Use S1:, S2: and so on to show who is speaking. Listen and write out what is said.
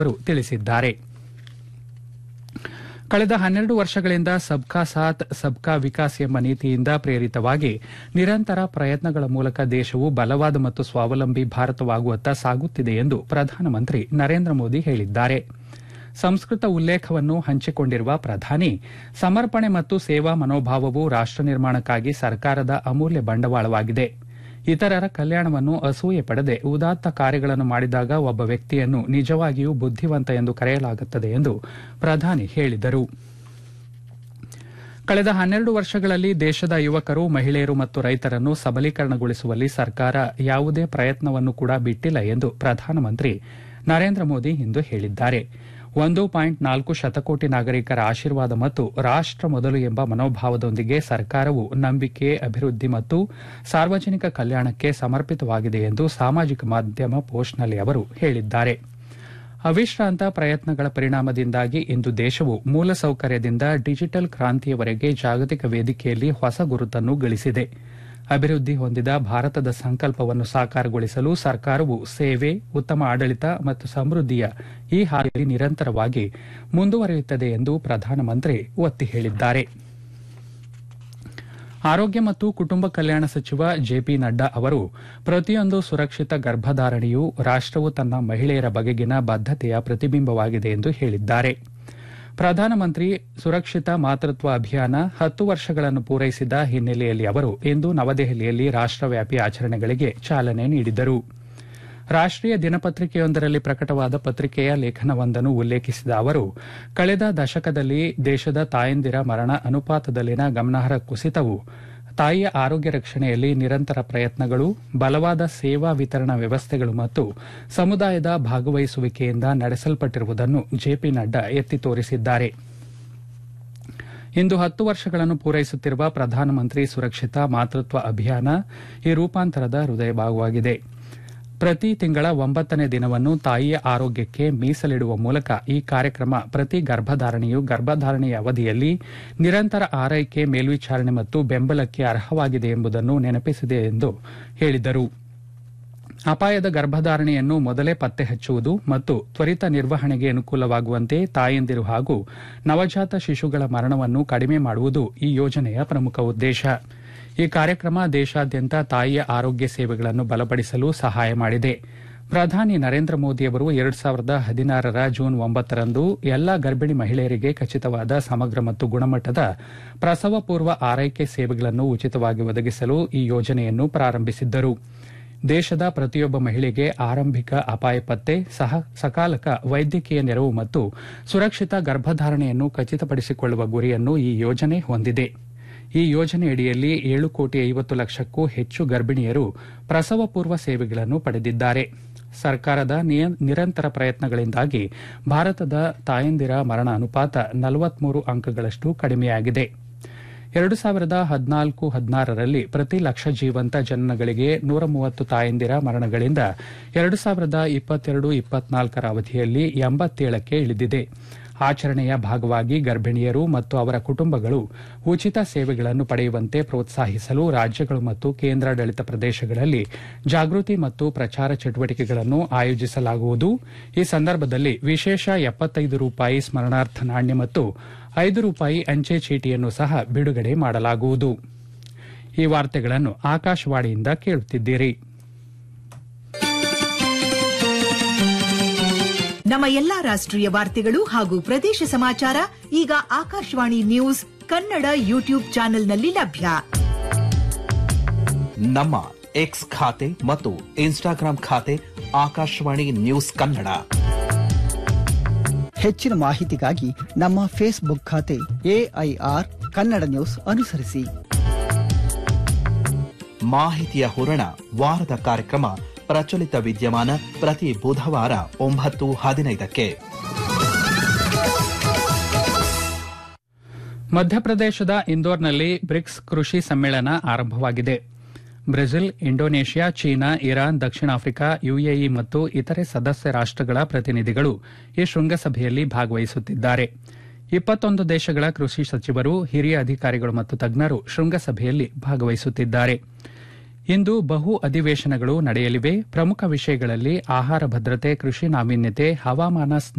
S1: ಅವರು ತಿಳಿಸಿದ್ದಾರೆ ಕಳೆದ ಹನ್ನೆರಡು ವರ್ಷಗಳಿಂದ ಸಬ್ಕಾ ಸಾಥ್ ಸಬ್ಕಾ ವಿಕಾಸ್ ಎಂಬ ನೀತಿಯಿಂದ ಪ್ರೇರಿತವಾಗಿ ನಿರಂತರ ಪ್ರಯತ್ನಗಳ ಮೂಲಕ ದೇಶವು ಬಲವಾದ ಮತ್ತು ಸ್ವಾವಲಂಬಿ ಭಾರತವಾಗುವತ್ತ ಸಾಗುತ್ತಿದೆ ಎಂದು ಪ್ರಧಾನಮಂತ್ರಿ ನರೇಂದ್ರ ಮೋದಿ ಹೇಳಿದ್ದಾರೆ ಸಂಸ್ಕೃತ ಉಲ್ಲೇಖವನ್ನು ಹಂಚಿಕೊಂಡಿರುವ ಪ್ರಧಾನಿ ಸಮರ್ಪಣೆ ಮತ್ತು ಸೇವಾ ಮನೋಭಾವವು ರಾಷ್ಟ ನಿರ್ಮಾಣಕ್ಕಾಗಿ ಸರ್ಕಾರದ ಅಮೂಲ್ಯ ಬಂಡವಾಳವಾಗಿದೆ ಇತರರ ಕಲ್ಯಾಣವನ್ನು ಅಸೂಯೆ ಪಡೆದೆ ಉದಾತ್ತ ಕಾರ್ಯಗಳನ್ನು ಮಾಡಿದಾಗ ಒಬ್ಬ ವ್ಯಕ್ತಿಯನ್ನು ನಿಜವಾಗಿಯೂ ಬುದ್ಧಿವಂತ ಎಂದು ಕರೆಯಲಾಗುತ್ತದೆ ಎಂದು ಪ್ರಧಾನಿ ಹೇಳಿದರು ಕಳೆದ ಹನ್ನೆರಡು ವರ್ಷಗಳಲ್ಲಿ ದೇಶದ ಯುವಕರು ಮಹಿಳೆಯರು ಮತ್ತು ರೈತರನ್ನು ಸಬಲೀಕರಣಗೊಳಿಸುವಲ್ಲಿ ಸರ್ಕಾರ ಯಾವುದೇ ಪ್ರಯತ್ನವನ್ನು ಕೂಡ ಬಿಟ್ಟಿಲ್ಲ ಎಂದು ಪ್ರಧಾನಮಂತ್ರಿ ನರೇಂದ್ರ ಮೋದಿ ಇಂದು ಹೇಳಿದ್ದಾರೆ ಒಂದು ಪಾಯಿಂಟ್ ನಾಲ್ಕು ಶತಕೋಟಿ ನಾಗರಿಕರ ಆಶೀರ್ವಾದ ಮತ್ತು ರಾಷ್ಟ ಮೊದಲು ಎಂಬ ಮನೋಭಾವದೊಂದಿಗೆ ಸರ್ಕಾರವು ನಂಬಿಕೆ ಅಭಿವೃದ್ಧಿ ಮತ್ತು ಸಾರ್ವಜನಿಕ ಕಲ್ಯಾಣಕ್ಕೆ ಸಮರ್ಪಿತವಾಗಿದೆ ಎಂದು ಸಾಮಾಜಿಕ ಮಾಧ್ಯಮ ಪೋಸ್ಟ್ನಲ್ಲಿ ಅವರು ಹೇಳಿದ್ದಾರೆ ಅವಿಶ್ರಾಂತ ಪ್ರಯತ್ನಗಳ ಪರಿಣಾಮದಿಂದಾಗಿ ಇಂದು ದೇಶವು ಮೂಲಸೌಕರ್ಯದಿಂದ ಡಿಜಿಟಲ್ ಕ್ರಾಂತಿಯವರೆಗೆ ಜಾಗತಿಕ ವೇದಿಕೆಯಲ್ಲಿ ಹೊಸ ಗುರುತನ್ನು ಗಳಿಸಿದೆ ಅಭಿವೃದ್ಧಿ ಹೊಂದಿದ ಭಾರತದ ಸಂಕಲ್ಪವನ್ನು ಸಾಕಾರಗೊಳಿಸಲು ಸರ್ಕಾರವು ಸೇವೆ ಉತ್ತಮ ಆಡಳಿತ ಮತ್ತು ಸಮೃದ್ಧಿಯ ಈ ಹಾದಿಯಲ್ಲಿ ನಿರಂತರವಾಗಿ ಮುಂದುವರಿಯುತ್ತದೆ ಎಂದು ಪ್ರಧಾನಮಂತ್ರಿ ಒತ್ತಿ ಹೇಳಿದ್ದಾರೆ ಆರೋಗ್ಯ ಮತ್ತು ಕುಟುಂಬ ಕಲ್ಯಾಣ ಸಚಿವ ಜೆಪಿ ನಡ್ಡಾ ಅವರು ಪ್ರತಿಯೊಂದು ಸುರಕ್ಷಿತ ಗರ್ಭಧಾರಣೆಯು ರಾಷ್ಟವು ತನ್ನ ಮಹಿಳೆಯರ ಬಗೆಗಿನ ಬದ್ದತೆಯ ಪ್ರತಿಬಿಂಬವಾಗಿದೆ ಎಂದು ಹೇಳಿದ್ದಾರೆ ಪ್ರಧಾನಮಂತ್ರಿ ಸುರಕ್ಷಿತ ಮಾತೃತ್ವ ಅಭಿಯಾನ ಹತ್ತು ವರ್ಷಗಳನ್ನು ಪೂರೈಸಿದ ಹಿನ್ನೆಲೆಯಲ್ಲಿ ಅವರು ಇಂದು ನವದೆಹಲಿಯಲ್ಲಿ ರಾಷ್ಟವ್ಯಾಪಿ ಆಚರಣೆಗಳಿಗೆ ಚಾಲನೆ ನೀಡಿದರು ರಾಷ್ಟೀಯ ದಿನಪತ್ರಿಕೆಯೊಂದರಲ್ಲಿ ಪ್ರಕಟವಾದ ಪತ್ರಿಕೆಯ ಲೇಖನವೊಂದನ್ನು ಉಲ್ಲೇಖಿಸಿದ ಅವರು ಕಳೆದ ದಶಕದಲ್ಲಿ ದೇಶದ ತಾಯಂದಿರ ಮರಣ ಅನುಪಾತದಲ್ಲಿನ ಗಮನಾರ್ಹ ಕುಸಿತವು ತಾಯಿಯ ಆರೋಗ್ಯ ರಕ್ಷಣೆಯಲ್ಲಿ ನಿರಂತರ ಪ್ರಯತ್ನಗಳು ಬಲವಾದ ಸೇವಾ ವಿತರಣಾ ವ್ಯವಸ್ಥೆಗಳು ಮತ್ತು ಸಮುದಾಯದ ಭಾಗವಹಿಸುವಿಕೆಯಿಂದ ನಡೆಸಲ್ಪಟ್ಟಿರುವುದನ್ನು ಜೆಪಿ ನಡ್ಡಾ ಎತ್ತಿ ತೋರಿಸಿದ್ದಾರೆ ಇಂದು ಹತ್ತು ವರ್ಷಗಳನ್ನು ಪೂರೈಸುತ್ತಿರುವ ಪ್ರಧಾನಮಂತ್ರಿ ಸುರಕ್ಷಿತ ಮಾತೃತ್ವ ಅಭಿಯಾನ ಈ ರೂಪಾಂತರದ ಹೃದಯ ಭಾಗವಾಗಿದೆ ಪ್ರತಿ ತಿಂಗಳ ಒಂಬತ್ತನೇ ದಿನವನ್ನು ತಾಯಿಯ ಆರೋಗ್ಯಕ್ಕೆ ಮೀಸಲಿಡುವ ಮೂಲಕ ಈ ಕಾರ್ಯಕ್ರಮ ಪ್ರತಿ ಗರ್ಭಧಾರಣೆಯು ಗರ್ಭಧಾರಣೆಯ ಅವಧಿಯಲ್ಲಿ ನಿರಂತರ ಆರೈಕೆ ಮೇಲ್ವಿಚಾರಣೆ ಮತ್ತು ಬೆಂಬಲಕ್ಕೆ ಅರ್ಹವಾಗಿದೆ ಎಂಬುದನ್ನು ನೆನಪಿಸಿದೆ ಎಂದು ಹೇಳಿದರು ಅಪಾಯದ ಗರ್ಭಧಾರಣೆಯನ್ನು ಮೊದಲೇ ಪತ್ತೆ ಹಚ್ಚುವುದು ಮತ್ತು ತ್ವರಿತ ನಿರ್ವಹಣೆಗೆ ಅನುಕೂಲವಾಗುವಂತೆ ತಾಯಂದಿರು ಹಾಗೂ ನವಜಾತ ಶಿಶುಗಳ ಮರಣವನ್ನು ಕಡಿಮೆ ಮಾಡುವುದು ಈ ಯೋಜನೆಯ ಪ್ರಮುಖ ಉದ್ದೇಶ ಈ ಕಾರ್ಯಕ್ರಮ ದೇಶಾದ್ಯಂತ ತಾಯಿಯ ಆರೋಗ್ಯ ಸೇವೆಗಳನ್ನು ಬಲಪಡಿಸಲು ಸಹಾಯ ಮಾಡಿದೆ ಪ್ರಧಾನಿ ನರೇಂದ್ರ ಮೋದಿಯವರು ಎರಡು ಸಾವಿರದ ಹದಿನಾರರ ಜೂನ್ ಒಂಬತ್ತರಂದು ಎಲ್ಲಾ ಗರ್ಭಿಣಿ ಮಹಿಳೆಯರಿಗೆ ಖಚಿತವಾದ ಸಮಗ್ರ ಮತ್ತು ಗುಣಮಟ್ಟದ ಪ್ರಸವ ಪೂರ್ವ ಆರೈಕೆ ಸೇವೆಗಳನ್ನು ಉಚಿತವಾಗಿ ಒದಗಿಸಲು ಈ ಯೋಜನೆಯನ್ನು ಪ್ರಾರಂಭಿಸಿದ್ದರು ದೇಶದ ಪ್ರತಿಯೊಬ್ಬ ಮಹಿಳೆಗೆ ಆರಂಭಿಕ ಅಪಾಯ ಪತ್ತೆ ಸಕಾಲಕ ವೈದ್ಯಕೀಯ ನೆರವು ಮತ್ತು ಸುರಕ್ಷಿತ ಗರ್ಭಧಾರಣೆಯನ್ನು ಖಚಿತಪಡಿಸಿಕೊಳ್ಳುವ ಗುರಿಯನ್ನು ಈ ಯೋಜನೆ ಹೊಂದಿದೆ ಈ ಯೋಜನೆಯಡಿಯಲ್ಲಿ ಏಳು ಕೋಟಿ ಐವತ್ತು ಲಕ್ಷಕ್ಕೂ ಹೆಚ್ಚು ಗರ್ಭಿಣಿಯರು ಪ್ರಸವ ಪೂರ್ವ ಸೇವೆಗಳನ್ನು ಪಡೆದಿದ್ದಾರೆ ಸರ್ಕಾರದ ನಿರಂತರ ಪ್ರಯತ್ನಗಳಿಂದಾಗಿ ಭಾರತದ ತಾಯಂದಿರ ಮರಣ ಅನುಪಾತ ನಲವತ್ಮೂರು ಅಂಕಗಳಷ್ಟು ಕಡಿಮೆಯಾಗಿದೆ ಎರಡು ಸಾವಿರದ ಹದಿನಾಲ್ಕು ಹದಿನಾರರಲ್ಲಿ ಪ್ರತಿ ಲಕ್ಷ ಜೀವಂತ ಜನನಗಳಿಗೆ ನೂರ ಮೂವತ್ತು ತಾಯಂದಿರ ಮರಣಗಳಿಂದ ಎರಡು ಸಾವಿರದ ಇಪ್ಪತ್ತೆರಡು ಇಪ್ಪತ್ನಾಲ್ಕರ ಅವಧಿಯಲ್ಲಿ ಎಂಬತ್ತೇಳಕ್ಕೆ ಇಳಿದಿದೆ ಆಚರಣೆಯ ಭಾಗವಾಗಿ ಗರ್ಭಿಣಿಯರು ಮತ್ತು ಅವರ ಕುಟುಂಬಗಳು ಉಚಿತ ಸೇವೆಗಳನ್ನು ಪಡೆಯುವಂತೆ ಪ್ರೋತ್ಸಾಹಿಸಲು ರಾಜ್ಯಗಳು ಮತ್ತು ಕೇಂದ್ರಾಡಳಿತ ಪ್ರದೇಶಗಳಲ್ಲಿ ಜಾಗೃತಿ ಮತ್ತು ಪ್ರಚಾರ ಚಟುವಟಿಕೆಗಳನ್ನು ಆಯೋಜಿಸಲಾಗುವುದು ಈ ಸಂದರ್ಭದಲ್ಲಿ ವಿಶೇಷ ಎಪ್ಪತ್ತೈದು ರೂಪಾಯಿ ಸ್ಮರಣಾರ್ಥ ನಾಣ್ಯ ಮತ್ತು ಐದು ರೂಪಾಯಿ ಅಂಚೆ ಚೀಟಿಯನ್ನು ಸಹ ಬಿಡುಗಡೆ ಮಾಡಲಾಗುವುದು ಈ ವಾರ್ತೆಗಳನ್ನು ಆಕಾಶವಾಣಿಯಿಂದ ಕೇಳುತ್ತಿದ್ದೀರಿ
S2: ನಮ್ಮ ಎಲ್ಲಾ ರಾಷ್ಟ್ರೀಯ ವಾರ್ತೆಗಳು ಹಾಗೂ ಪ್ರದೇಶ ಸಮಾಚಾರ ಈಗ ಆಕಾಶವಾಣಿ ನ್ಯೂಸ್ ಕನ್ನಡ ಯೂಟ್ಯೂಬ್ ಚಾನೆಲ್ನಲ್ಲಿ ಲಭ್ಯ
S3: ನಮ್ಮ ಎಕ್ಸ್ ಖಾತೆ ಮತ್ತು ಇನ್ಸ್ಟಾಗ್ರಾಂ ಖಾತೆ ಆಕಾಶವಾಣಿ ನ್ಯೂಸ್ ಕನ್ನಡ
S4: ಹೆಚ್ಚಿನ ಮಾಹಿತಿಗಾಗಿ ನಮ್ಮ ಫೇಸ್ಬುಕ್ ಖಾತೆ ಎಐಆರ್ ಕನ್ನಡ ನ್ಯೂಸ್ ಅನುಸರಿಸಿ
S3: ಮಾಹಿತಿಯ ಹೂರಣ ವಾರದ ಕಾರ್ಯಕ್ರಮ ಪ್ರಚಲಿತ ವಿದ್ಯಮಾನ ಪ್ರತಿ ಬುಧವಾರ ಒಂಬತ್ತು ಹದಿನೈದಕ್ಕೆ
S1: ಮಧ್ಯಪ್ರದೇಶದ ಇಂದೋರ್ನಲ್ಲಿ ಬ್ರಿಕ್ಸ್ ಕೃಷಿ ಸಮ್ಮೇಳನ ಆರಂಭವಾಗಿದೆ ಬ್ರೆಜಿಲ್ ಇಂಡೋನೇಷ್ಯಾ ಚೀನಾ ಇರಾನ್ ದಕ್ಷಿಣ ಆಫ್ರಿಕಾ ಯುಎಇ ಮತ್ತು ಇತರೆ ಸದಸ್ಯ ರಾಷ್ಟಗಳ ಪ್ರತಿನಿಧಿಗಳು ಈ ಶೃಂಗಸಭೆಯಲ್ಲಿ ಭಾಗವಹಿಸುತ್ತಿದ್ದಾರೆ ಇಪ್ಪತ್ತೊಂದು ದೇಶಗಳ ಕೃಷಿ ಸಚಿವರು ಹಿರಿಯ ಅಧಿಕಾರಿಗಳು ಮತ್ತು ತಜ್ಞರು ಶೃಂಗಸಭೆಯಲ್ಲಿ ಭಾಗವಹಿಸುತ್ತಿದ್ದಾರೆ ಇಂದು ಬಹು ಅಧಿವೇಶನಗಳು ನಡೆಯಲಿವೆ ಪ್ರಮುಖ ವಿಷಯಗಳಲ್ಲಿ ಆಹಾರ ಭದ್ರತೆ ಕೃಷಿ ನಾವೀನ್ಯತೆ ಹವಾಮಾನ